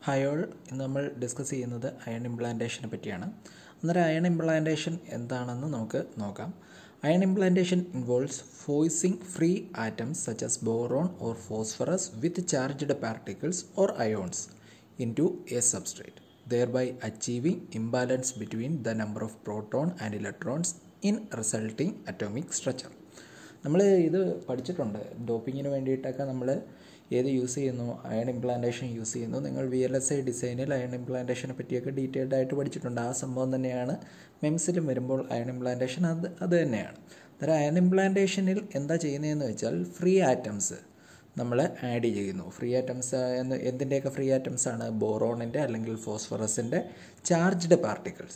hi all ഇന്ന് നമ്മൾ discuss ചെയ്യുന്നത് അയൺ ഇംപ്ലാന്റേഷനെ പറ്റിയാണ് അന്നേരം അയൺ ഇംപ്ലാന്റേഷൻ എന്താണെന്ന് നമുക്ക് നോക്കാം ion implantation involves forcing free atoms such as boron or phosphorus with charged particles or ions into a substrate thereby achieving imbalance between the number of proton and electrons in resulting atomic structure നമ്മൾ ഇത് പഠിച്ചിട്ടുണ്ട് ഡോപ്പിങ്ങിന് വേണ്ടിയിട്ടൊക്കെ നമ്മൾ ഏത് use ചെയ്യുന്നു iron implantation use ചെയ്യുന്നു നിങ്ങൾ V L S I ഡിസൈനിൽ അയൺ ഇംപ്ലാന്റേഷനെ പറ്റിയൊക്കെ ഡീറ്റെയിൽഡ് ആയിട്ട് പഠിച്ചിട്ടുണ്ട് ആ സംഭവം തന്നെയാണ് മെംസിലും വരുമ്പോൾ അയൺ ഇംപ്ലാന്റേഷൻ അത് അത് തന്നെയാണ് അന്നേരം അയൺ ഇംപ്ലാന്റേഷനിൽ എന്താ ചെയ്യുന്നതെന്ന് വെച്ചാൽ ഫ്രീ ആറ്റംസ് നമ്മൾ ആഡ് ചെയ്യുന്നു ഫ്രീ ആറ്റംസ് എന്ന് എന്തിൻ്റെയൊക്കെ ഫ്രീ ആറ്റംസ് ആണ് ബോറോണിൻ്റെ അല്ലെങ്കിൽ ഫോസ്ഫറസിൻ്റെ ചാർജ്ഡ് പാർട്ടിക്കിൾസ്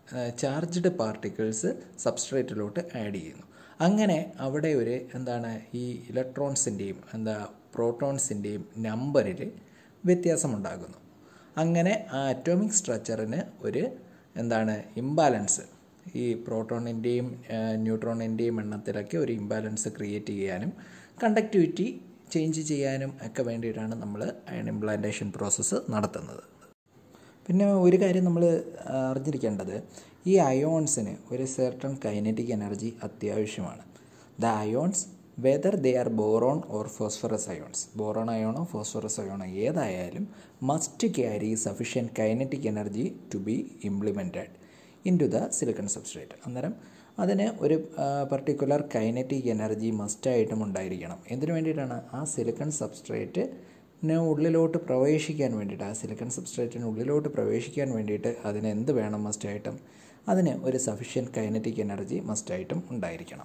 ചാർജ്ഡ് പാർട്ടിക്കിൾസ് സബ്സ്ട്രേറ്റിലോട്ട് ആഡ് ചെയ്യുന്നു അങ്ങനെ അവിടെ ഒരു എന്താണ് ഈ ഇലക്ട്രോൺസിൻ്റെയും എന്താ പ്രോട്ടോൺസിൻ്റെയും നമ്പറിൽ വ്യത്യാസമുണ്ടാകുന്നു അങ്ങനെ ആ അറ്റോമിക് സ്ട്രക്ചറിന് ഒരു എന്താണ് ഇംബാലൻസ് ഈ പ്രോട്ടോണിൻ്റെയും ന്യൂട്രോണിൻ്റെയും എണ്ണത്തിലൊക്കെ ഒരു ഇംബാലൻസ് ക്രിയേറ്റ് ചെയ്യാനും കണ്ടക്ടിവിറ്റി ചേഞ്ച് ചെയ്യാനും ഒക്കെ വേണ്ടിയിട്ടാണ് നമ്മൾ അയൺ ഇംപ്ലാന്റേഷൻ പ്രോസസ്സ് നടത്തുന്നത് പിന്നെ ഒരു കാര്യം നമ്മൾ അറിഞ്ഞിരിക്കേണ്ടത് ഈ അയോൺസിന് ഒരു സെർട്ടൺ കൈനറ്റിക് എനർജി അത്യാവശ്യമാണ് the ions whether they are boron or phosphorus ions boron അയോണോ ഫോസ്ഫറസ് അയോണോ ഏതായാലും must carry sufficient kinetic energy to be implemented into the silicon substrate അന്നേരം അതിന് ഒരു പർട്ടിക്കുലർ കൈനറ്റിക് എനർജി മസ്റ്റായിട്ടും ഉണ്ടായിരിക്കണം എന്തിനു വേണ്ടിയിട്ടാണ് ആ സിലിക്കൺ സബ്സ്ട്രേറ്റ് ഉള്ളിലോട്ട് പ്രവേശിക്കാൻ വേണ്ടിയിട്ട് ആ സിലിക്കൺ സബ്സ്ട്രേറ്റിന് ഉള്ളിലോട്ട് പ്രവേശിക്കാൻ വേണ്ടിയിട്ട് അതിന് എന്ത് വേണം മസ്റ്റായിട്ടും അതിന് ഒരു സഫിഷ്യൻറ്റ് കൈനറ്റിക് എനർജി മസ്റ്റായിട്ടും ഉണ്ടായിരിക്കണം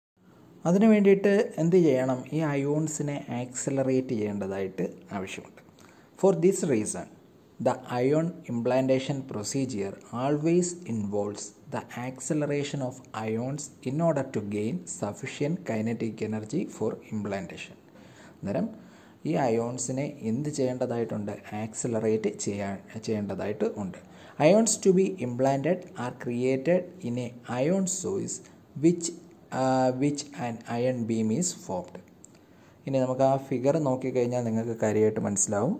അതിനു വേണ്ടിയിട്ട് എന്ത് ചെയ്യണം ഈ അയോൺസിനെ ആക്സലറേറ്റ് ചെയ്യേണ്ടതായിട്ട് ആവശ്യമുണ്ട് for this reason the ion implantation procedure always involves the acceleration of ions in order to gain sufficient kinetic energy for implantation അന്നേരം ഈ അയോൺസിനെ എന്ത് ചെയ്യേണ്ടതായിട്ടുണ്ട് ആക്സലറേറ്റ് ചെയ്യാൻ ചെയ്യേണ്ടതായിട്ട് ഉണ്ട് ions to be implanted are created in a ion സോയ്സ് which which an ion beam is formed ഇനി നമുക്ക് ആ ഫിഗർ നോക്കിക്കഴിഞ്ഞാൽ നിങ്ങൾക്ക് കാര്യമായിട്ട് മനസ്സിലാവും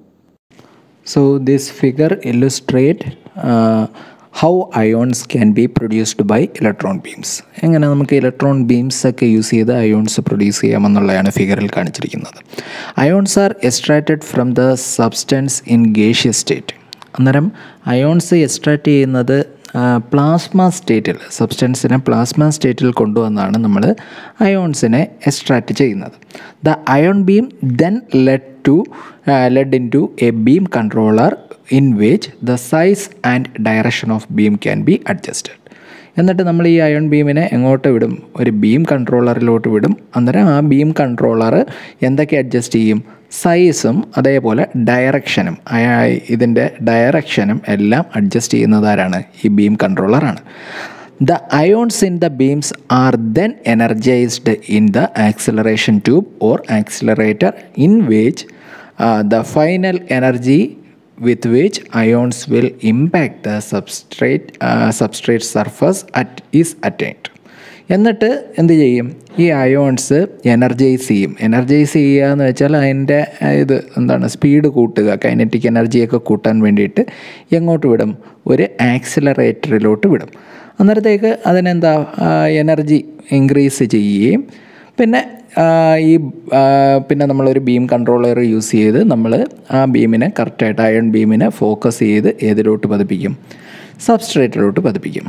so this figure illustrate how ions can be produced by electron beams എങ്ങനെ നമുക്ക് ഇലക്ട്രോൺ ബീംസ് ഒക്കെ യൂസ് ചെയ്ത് അയോൺസ് പ്രൊഡ്യൂസ് ചെയ്യാമെന്നുള്ളതാണ് ഫിഗറിൽ കാണിച്ചിരിക്കുന്നത് ions are extracted from the substance in gaseous state അന്നേരം അയോൺസ് എക്സ്ട്രാക്ട് ചെയ്യുന്നത് പ്ലാസ്മ സ്റ്റേറ്റിൽ സബ്സ്റ്റൻസിനെ പ്ലാസ്മ സ്റ്റേറ്റിൽ കൊണ്ടുവന്നാണ് നമ്മൾ അയോൺസിനെ എക്സ്ട്രാക്റ്റ് ചെയ്യുന്നത് the ion beam then led to led into a beam controller in which the size and direction of beam can be adjusted എന്നിട്ട് നമ്മൾ ഈ അയൺ ബീമിനെ എങ്ങോട്ട് വിടും ഒരു ബീം കൺട്രോളറിലോട്ട് വിടും അന്നേരം ആ ബീം കൺട്രോളർ എന്തൊക്കെ അഡ്ജസ്റ്റ് ചെയ്യും സൈസും അതേപോലെ ഡയറക്ഷനും ഇതിൻ്റെ ഡയറക്ഷനും എല്ലാം അഡ്ജസ്റ്റ് ചെയ്യുന്നതാരാണ് ഈ ബീം കൺട്രോളറാണ് the ions in the beams are then energised in the acceleration tube or accelerator in which the final energy with which ions will impact the substrate uh, substrate surface at is attained എന്നിട്ട് എന്ത് ചെയ്യും ഈ ions energise ചെയ്യും energise ചെയ്യുക എന്ന് വെച്ചാൽ അതിൻ്റെ ഇത് എന്താണ് സ്പീഡ് കൂട്ടുക കൈനറ്റിക് എനർജിയൊക്കെ കൂട്ടാൻ വേണ്ടിയിട്ട് എങ്ങോട്ട് വിടും ഒരു ആക്സിലറേറ്ററിലോട്ട് വിടും അന്നേരത്തേക്ക് അതിനെന്താ എനർജി ഇൻക്രീസ് ചെയ്യുകയും പിന്നെ ഈ പിന്നെ നമ്മളൊരു ബീം കൺട്രോളർ യൂസ് ചെയ്ത് നമ്മൾ ആ ബീമിനെ കറക്റ്റായിട്ട് അയൺ ബീമിനെ ഫോക്കസ് ചെയ്ത് ഏതിലോട്ട് പതിപ്പിക്കും സബ്സ്ട്രേറ്റിലോട്ട് പതിപ്പിക്കും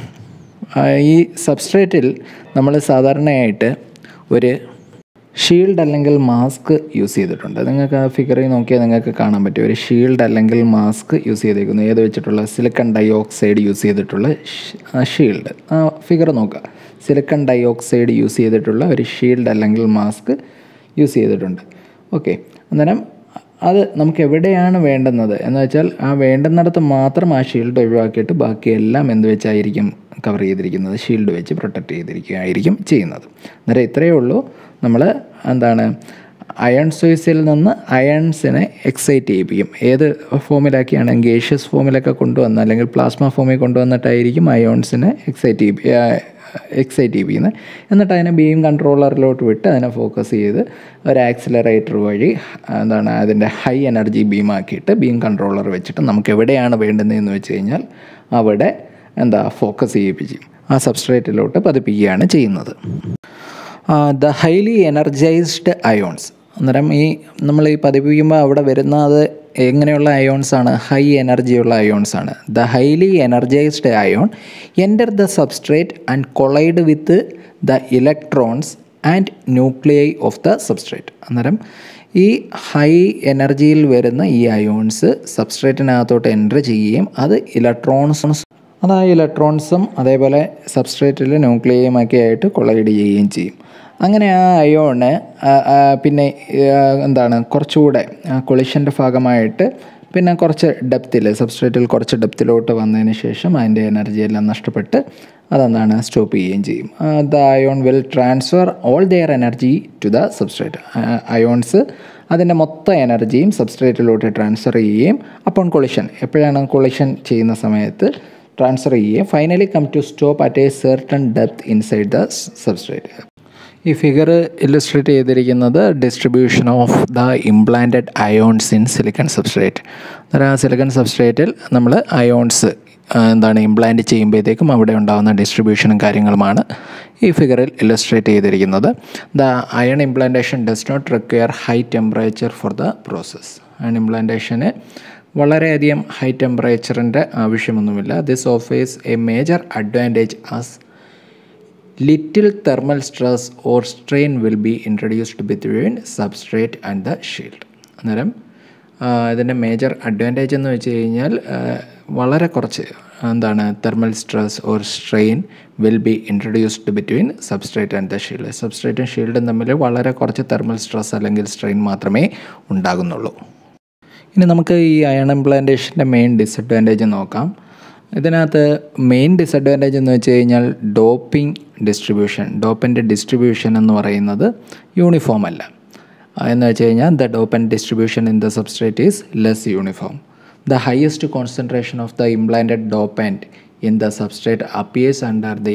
ഈ സബ്സ്ട്രേറ്റിൽ നമ്മൾ സാധാരണയായിട്ട് ഒരു ഷീൽഡ് അല്ലെങ്കിൽ മാസ്ക് യൂസ് ചെയ്തിട്ടുണ്ട് നിങ്ങൾക്ക് ആ ഫിഗറിൽ നോക്കിയാൽ നിങ്ങൾക്ക് കാണാൻ പറ്റും ഒരു ഷീൽഡ് അല്ലെങ്കിൽ മാസ്ക് യൂസ് ചെയ്തേക്കുന്നു ഏത് വെച്ചിട്ടുള്ള സിലിക്കൺ ഡൈ ഓക്സൈഡ് യൂസ് ചെയ്തിട്ടുള്ള ഷീൽഡ് ആ ഫിഗർ നോക്കുക സിലിക്കൺ ഡൈ ഓക്സൈഡ് യൂസ് ചെയ്തിട്ടുള്ള ഒരു ഷീൽഡ് അല്ലെങ്കിൽ മാസ്ക് യൂസ് ചെയ്തിട്ടുണ്ട് ഓക്കെ അന്നേരം അത് നമുക്ക് എവിടെയാണ് വേണ്ടുന്നത് എന്ന് വെച്ചാൽ ആ വേണ്ടുന്നിടത്ത് മാത്രം ആ ഷീൽഡ് ഒഴിവാക്കിയിട്ട് ബാക്കിയെല്ലാം എന്ത് വെച്ചായിരിക്കും കവർ ചെയ്തിരിക്കുന്നത് ഷീൽഡ് വെച്ച് പ്രൊട്ടക്റ്റ് ചെയ്തിരിക്കുകയായിരിക്കും ചെയ്യുന്നത് അന്നേരം ഇത്രയേ ഉള്ളൂ നമ്മൾ എന്താണ് അയൺ സോഴ്സിൽ നിന്ന് അയൺസിനെ എക്സൈറ്റ് ചെയ്യിപ്പിക്കും ഏത് ഫോമിലാക്കിയാണ് ഗേഷ്യസ് ഫോമിലൊക്കെ കൊണ്ടുവന്ന് അല്ലെങ്കിൽ പ്ലാസ്മ ഫോമിൽ കൊണ്ടുവന്നിട്ടായിരിക്കും അയോൺസിനെ എക്സൈറ്റ് ചെയ്യിപ്പി എക്സൈറ്റ് ചെയ്യിപ്പിക്കുന്നത് എന്നിട്ട് അതിനെ ബീം കൺട്രോളറിലോട്ട് വിട്ട് അതിനെ ഫോക്കസ് ചെയ്ത് ഒരു ആക്സിലറേറ്റർ വഴി എന്താണ് അതിൻ്റെ ഹൈ എനർജി ബീമാക്കിയിട്ട് ബീം കൺട്രോളർ വെച്ചിട്ട് നമുക്ക് എവിടെയാണ് വേണ്ടുന്നതെന്ന് വെച്ച് കഴിഞ്ഞാൽ അവിടെ എന്താ ഫോക്കസ് ചെയ്യിപ്പിച്ച് ആ സബ്സ്ട്രേറ്റിലോട്ട് പതിപ്പിക്കുകയാണ് ചെയ്യുന്നത് ദ ഹൈലി എനർജൈസ്ഡ് അയോൺസ് അന്നേരം ഈ നമ്മൾ ഈ പതിപ്പിക്കുമ്പോൾ അവിടെ വരുന്ന അത് എങ്ങനെയുള്ള അയോൺസ് ആണ് ഹൈ എനർജിയുള്ള അയോൺസ് ആണ് the highly energised ion enter the substrate and collide with the electrons and nuclei of the substrate അന്നേരം ഈ ഹൈ എനർജിയിൽ വരുന്ന ഈ അയോൺസ് സബ്സ്ട്രേറ്റിനകത്തോട്ട് എൻ്റർ ചെയ്യുകയും അത് ഇലക്ട്രോൺസ് അത് ആ ഇലക്ട്രോൺസും അതേപോലെ സബ്സ്ട്രേറ്റിൽ ന്യൂക്ലിയയുമൊക്കെ ആയിട്ട് കൊളൈഡ് ചെയ്യുകയും ചെയ്യും അങ്ങനെ ആ അയോണ് പിന്നെ എന്താണ് കുറച്ചുകൂടെ കൊളിഷൻ്റെ ഭാഗമായിട്ട് പിന്നെ കുറച്ച് ഡെപ്തിൽ സബ്സ്ട്രേറ്റിൽ കുറച്ച് ഡെപ്തിലോട്ട് വന്നതിന് ശേഷം അതിൻ്റെ എനർജി എല്ലാം നഷ്ടപ്പെട്ട് അതെന്താണ് സ്റ്റോപ്പ് ചെയ്യുകയും ചെയ്യും the ion will transfer all their energy to the substrate ions അതിൻ്റെ മൊത്തം എനർജിയും സബ്സ്ട്രേറ്റിലോട്ട് ട്രാൻസ്ഫർ ചെയ്യുകയും അപ്പോൾ കൊളിഷൻ എപ്പോഴാണ് കൊളിഷൻ ചെയ്യുന്ന സമയത്ത് ട്രാൻസ്ഫർ ചെയ്യുകയും finally come to stop at a certain depth inside the substrate ഈ ഫിഗർ ഇല്ലസ്ട്രേറ്റ് ചെയ്തിരിക്കുന്നത് distribution of the implanted ions in silicon substrate അന്നേരം ആ സിലിക്കൺ സബ്സ്ട്രേറ്റിൽ നമ്മൾ അയോൺസ് എന്താണ് ഇംപ്ലാന്റ് ചെയ്യുമ്പോഴത്തേക്കും അവിടെ ഉണ്ടാകുന്ന ഡിസ്ട്രിബ്യൂഷനും കാര്യങ്ങളുമാണ് ഈ ഫിഗറിൽ ഇല്ലസ്ട്രേറ്റ് ചെയ്തിരിക്കുന്നത് the ion implantation does not require high temperature for the process ion ഇംപ്ലാന്റേഷന് വളരെയധികം ഹൈ ടെമ്പറേച്ചറിൻ്റെ ആവശ്യമൊന്നുമില്ല this offers a major advantage as little thermal stress or strain will be introduced between substrate and the shield അന്നേരം ഇതിൻ്റെ major advantage എന്ന് വെച്ച് കഴിഞ്ഞാൽ വളരെ കുറച്ച് എന്താണ് thermal stress or strain will be introduced between substrate and the shield സബ്സ്ട്രേറ്റും ഷീൽഡും തമ്മിൽ വളരെ കുറച്ച് തെർമൽ സ്ട്രെസ് അല്ലെങ്കിൽ സ്ട്രെയിൻ മാത്രമേ ഉണ്ടാകുന്നുള്ളൂ ഇനി നമുക്ക് ഈ അയൺ ഇംപ്ലാന്റേഷൻ്റെ മെയിൻ ഡിസഡ്വാൻറ്റേജ് നോക്കാം ഇതിനകത്ത് മെയിൻ ഡിസഡ്വാൻറ്റേജ് എന്ന് വെച്ച് കഴിഞ്ഞാൽ ഡോപ്പിംഗ് ഡിസ്ട്രിബ്യൂഷൻ ഡോപ്പിൻ്റെ ഡിസ്ട്രിബ്യൂഷൻ എന്ന് പറയുന്നത് യൂണിഫോം അല്ല എന്ന് വെച്ച് കഴിഞ്ഞാൽ the dopant distribution in the substrate is less uniform the highest concentration of the implanted dopant in the substrate appears under the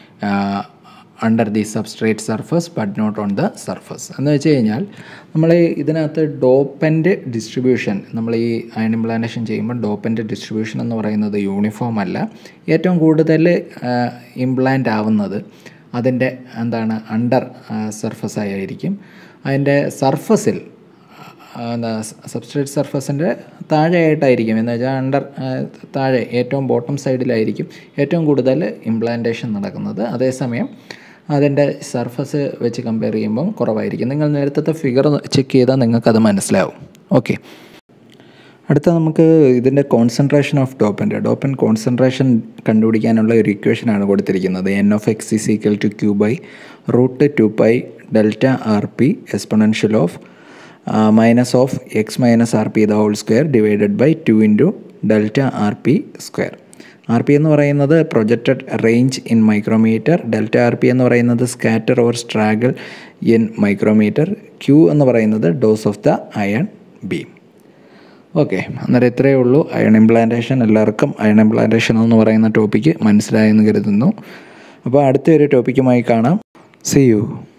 under the substrate surface but not on the surface എന്ന് വെച്ച് കഴിഞ്ഞാൽ നമ്മൾ ഇതിനകത്ത് ഡോപ്പൻ്റെ distribution നമ്മൾ ഈ iron implantation ചെയ്യുമ്പോൾ ഡോപ്പൻ്റെ distribution എന്ന് പറയുന്നത് യൂണിഫോം അല്ല ഏറ്റവും കൂടുതൽ ഇംപ്ലാന്റ് ആവുന്നത് അതിൻ്റെ എന്താണ് അണ്ടർ സർഫസ് ആയിരിക്കും അതിൻ്റെ സർഫസിൽ സബ്സ്ട്രേറ്റ് സർഫസിൻ്റെ താഴെയായിട്ടായിരിക്കും എന്ന് വെച്ചാൽ അണ്ടർ താഴെ ഏറ്റവും ബോട്ടം സൈഡിലായിരിക്കും ഏറ്റവും കൂടുതൽ ഇംപ്ലാന്റേഷൻ നടക്കുന്നത് അതേസമയം അതിൻ്റെ സർഫസ് വെച്ച് കമ്പയർ ചെയ്യുമ്പം കുറവായിരിക്കും നിങ്ങൾ നേരത്തെ ഫിഗർ ചെക്ക് ചെയ്താൽ നിങ്ങൾക്കത് മനസ്സിലാവും ഓക്കെ അടുത്ത നമുക്ക് ഇതിൻ്റെ കോൺസെൻട്രേഷൻ ഓഫ് ഡോപ്പൻ്റെ ഡോപ്പൻ കോൺസെൻട്രേഷൻ കണ്ടുപിടിക്കാനുള്ള ഒരു ഇക്വേഷനാണ് കൊടുത്തിരിക്കുന്നത് N of X is equal to Q by root two pi delta R P exponential of minus of X minus R P the whole square divided by two into delta R P square R P എന്ന് പറയുന്നത് projected range in micrometer delta R P എന്ന് പറയുന്നത് scatter or straggle in micrometer Q എന്ന് പറയുന്നത് dose of the iron beam okay അന്നേരം ഇത്രയേ ഉള്ളൂ ion implantation എല്ലാവർക്കും അയൺ ഇംപ്ലാന്റേഷൻ എന്ന് പറയുന്ന ടോപ്പിക്ക് മനസ്സിലായെന്ന് കരുതുന്നു അപ്പോൾ അടുത്തൊരു ടോപ്പിക്കുമായി കാണാം സി യു